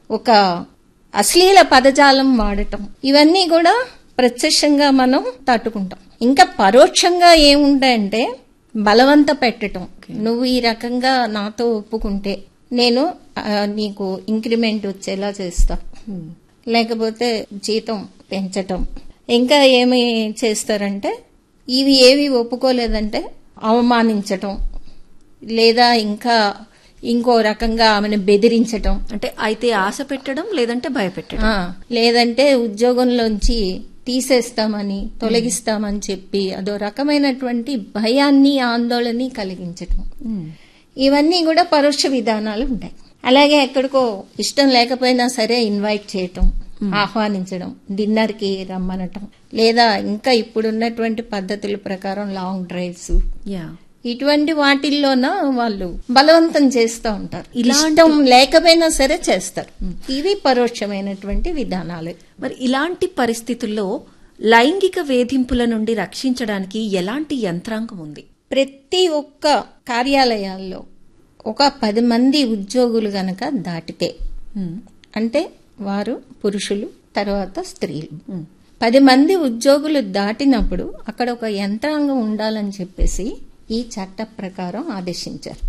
ఒక అశ్లీల పదజాలం వాడటం ఇవన్నీ కూడా ప్రత్యక్షంగా మనం తట్టుకుంటాం ఇంకా పరోక్షంగా ఏముంటాయంటే బలవంత పెట్టటం నువ్వు ఈ రకంగా నాతో ఒప్పుకుంటే నేను ఆ, నీకు ఇంక్రిమెంట్ వచ్చేలా చేస్తా లేకపోతే జీతం పెంచటం ఇంకా ఏమి చేస్తారంటే ఇవి ఏవి ఒప్పుకోలేదంటే అవమానించటం లేదా ఇంకా ఇంకో రకంగా ఆమెను బెదిరించటం అంటే అయితే ఆశ పెట్టడం లేదంటే భయపెట్టడం ఆ, లేదంటే ఉద్యోగంలోంచి తీసేస్తామని తొలగిస్తామని చెప్పి అదో రకమైనటువంటి భయాన్ని ఆందోళన కలిగించటం ఇవన్నీ కూడా పరోక్ష విధానాలు ఉంటాయి అలాగే ఎక్కడికో ఇష్టం లేకపోయినా సరే ఇన్వైట్ చేయటం ఆహ్వానించడం డిన్నర్ కి రమ్మనటం లేదా ఇంకా ఇప్పుడున్నటువంటి పద్ధతుల ప్రకారం లాంగ్ డ్రైవ్స్ యా ఇటువంటి వాటిల్లోన వాళ్ళు బలవంతం చేస్తూ ఉంటారు ఇలాంటి- ఇష్టం లేకపోయినా సరే చేస్తారు ఇవి పరోక్షమైనటువంటి విధానాలు మరి ఇలాంటి పరిస్థితుల్లో లైంగిక వేధింపుల నుండి రక్షించడానికి ఎలాంటి యంత్రాంగం ఉంది ప్రతి ఒక్క కార్యాలయాల్లో ఒక పది మంది ఉద్యోగులు గనక దాటితే అంటే వారు పురుషులు తర్వాత స్త్రీలు పది మంది ఉద్యోగులు దాటినప్పుడు అక్కడ ఒక యంత్రాంగం ఉండాలని చెప్పేసి ఈ చట్ట ప్రకారం ఆదేశించారు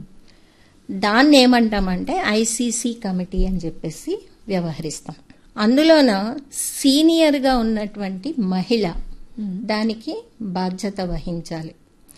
దాన్ని ఏమంటామంటే ఐసీసీ కమిటీ అని చెప్పేసి వ్యవహరిస్తాం అందులోన సీనియర్గా ఉన్నటువంటి మహిళ దానికి బాధ్యత వహించాలి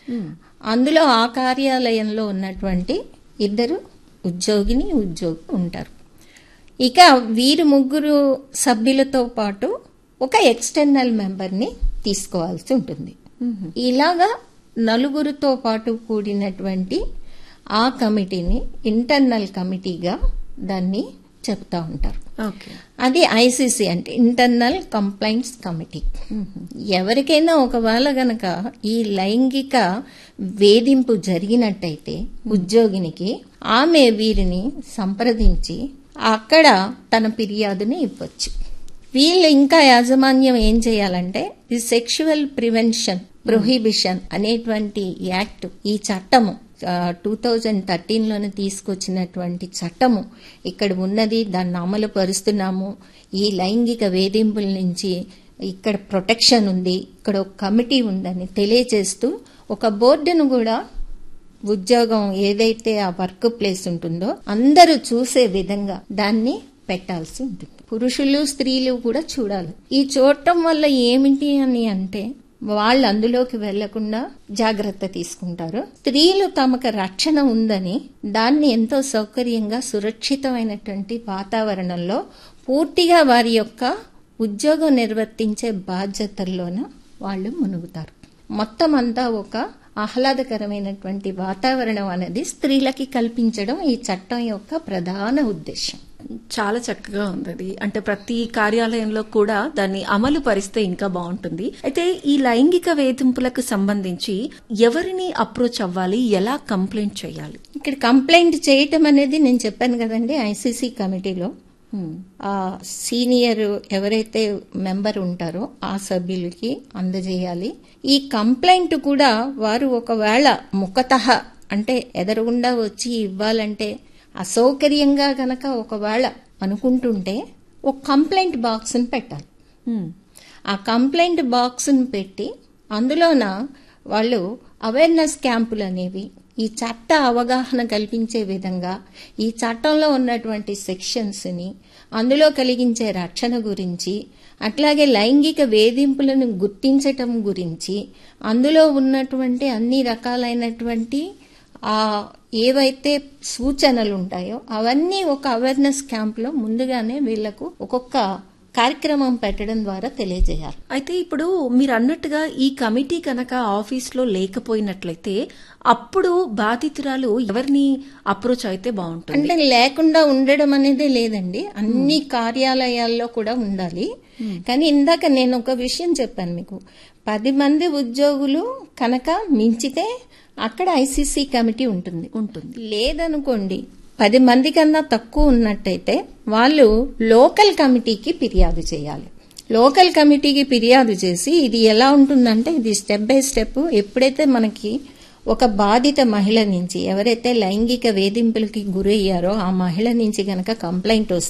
అందులో ఆ కార్యాలయంలో ఉన్నటువంటి ఇద్దరు ఉద్యోగిని ఉద్యోగి ఉంటారు ఇక వీరు ముగ్గురు సభ్యులతో పాటు ఒక ఎక్స్టర్నల్ మెంబర్ని తీసుకోవాల్సి ఉంటుంది ఇలాగా నలుగురితో పాటు కూడినటువంటి ఆ కమిటీని ఇంటర్నల్ కమిటీగా దాన్ని చెప్తా ఉంటారు ఓకే అది ఐసీసీ అంటే ఇంటర్నల్ కంప్లైంట్స్ కమిటీ ఎవరికైనా ఒకవేళ గనక ఈ లైంగిక వేధింపు జరిగినట్టయితే ఉద్యోగినికి ఆమె వీరిని సంప్రదించి అక్కడ తన ఫిర్యాదుని ఇవ్వచ్చు వీళ్ళు ఇంకా యాజమాన్యం ఏం చేయాలంటే ఈ సెక్షువల్ ప్రివెన్షన్ ప్రొహిబిషన్ అనేటువంటి యాక్ట్ ఈ చట్టము టూ థౌజండ్ థర్టీన్లోనే తీసుకొచ్చినటువంటి చట్టము ఇక్కడ ఉన్నది దాన్ని అమలు పరుస్తున్నాము ఈ లైంగిక వేధింపుల నుంచి ఇక్కడ ప్రొటెక్షన్ ఉంది ఇక్కడ ఒక కమిటీ ఉందని తెలియజేస్తూ ఒక బోర్డును కూడా ఉద్యోగం ఏదైతే ఆ వర్క్ ప్లేస్ ఉంటుందో అందరూ చూసే విధంగా దాన్ని పెట్టాల్సి ఉంటుంది పురుషులు స్త్రీలు కూడా చూడాలి ఈ చూడటం వల్ల ఏమిటి అని అంటే వాళ్ళు అందులోకి వెళ్లకుండా జాగ్రత్త తీసుకుంటారు స్త్రీలు తమకు రక్షణ ఉందని దాన్ని ఎంతో సౌకర్యంగా సురక్షితమైనటువంటి వాతావరణంలో పూర్తిగా వారి యొక్క ఉద్యోగం నిర్వర్తించే బాధ్యతల్లోన వాళ్ళు మునుగుతారు మొత్తం అంతా ఒక ఆహ్లాదకరమైనటువంటి వాతావరణం అనేది స్త్రీలకి కల్పించడం ఈ చట్టం యొక్క ప్రధాన ఉద్దేశం చాలా చక్కగా ఉంది అది అంటే ప్రతి కార్యాలయంలో కూడా దాన్ని అమలు పరిస్తే ఇంకా బాగుంటుంది అయితే ఈ లైంగిక వేధింపులకు సంబంధించి ఎవరిని అప్రోచ్ అవ్వాలి ఎలా కంప్లైంట్ చేయాలి ఇక్కడ కంప్లైంట్ చేయటం అనేది నేను చెప్పాను కదండి ఐసీసీ కమిటీలో ఆ సీనియర్ ఎవరైతే మెంబర్ ఉంటారో ఆ సభ్యులకి అందజేయాలి ఈ కంప్లైంట్ కూడా వారు ఒకవేళ ముఖతః అంటే ఎదరుగుండా వచ్చి ఇవ్వాలంటే అసౌకర్యంగా గనక ఒకవేళ అనుకుంటుంటే ఒక కంప్లైంట్ బాక్స్ని పెట్టాలి ఆ కంప్లైంట్ బాక్స్ని పెట్టి అందులోన వాళ్ళు అవేర్నెస్ క్యాంపులు అనేవి ఈ చట్ట అవగాహన కల్పించే విధంగా ఈ చట్టంలో ఉన్నటువంటి సెక్షన్స్ని అందులో కలిగించే రక్షణ గురించి అట్లాగే లైంగిక వేధింపులను గుర్తించటం గురించి అందులో ఉన్నటువంటి అన్ని రకాలైనటువంటి ఆ ఏవైతే సూచనలు ఉంటాయో అవన్నీ ఒక అవేర్నెస్ క్యాంప్లో ముందుగానే వీళ్లకు ఒక్కొక్క కార్యక్రమం పెట్టడం ద్వారా తెలియజేయాలి అయితే ఇప్పుడు మీరు అన్నట్టుగా ఈ కమిటీ కనుక ఆఫీస్లో లేకపోయినట్లయితే అప్పుడు బాధితురాలు ఎవరిని అప్రోచ్ అయితే బాగుంటుంది అంటే లేకుండా ఉండడం అనేది లేదండి అన్ని కార్యాలయాల్లో కూడా ఉండాలి కానీ ఇందాక నేను ఒక విషయం చెప్పాను మీకు పది మంది ఉద్యోగులు కనుక మించితే అక్కడ ఐసీసీ కమిటీ ఉంటుంది ఉంటుంది లేదనుకోండి పది మంది కన్నా తక్కువ ఉన్నట్టయితే వాళ్ళు లోకల్ కమిటీకి ఫిర్యాదు చేయాలి లోకల్ కమిటీకి ఫిర్యాదు చేసి ఇది ఎలా ఉంటుందంటే ఇది స్టెప్ బై స్టెప్ ఎప్పుడైతే మనకి ఒక బాధిత మహిళ నుంచి ఎవరైతే లైంగిక వేధింపులకి గురయ్యారో ఆ మహిళ నుంచి గనక కంప్లైంట్ వస్తే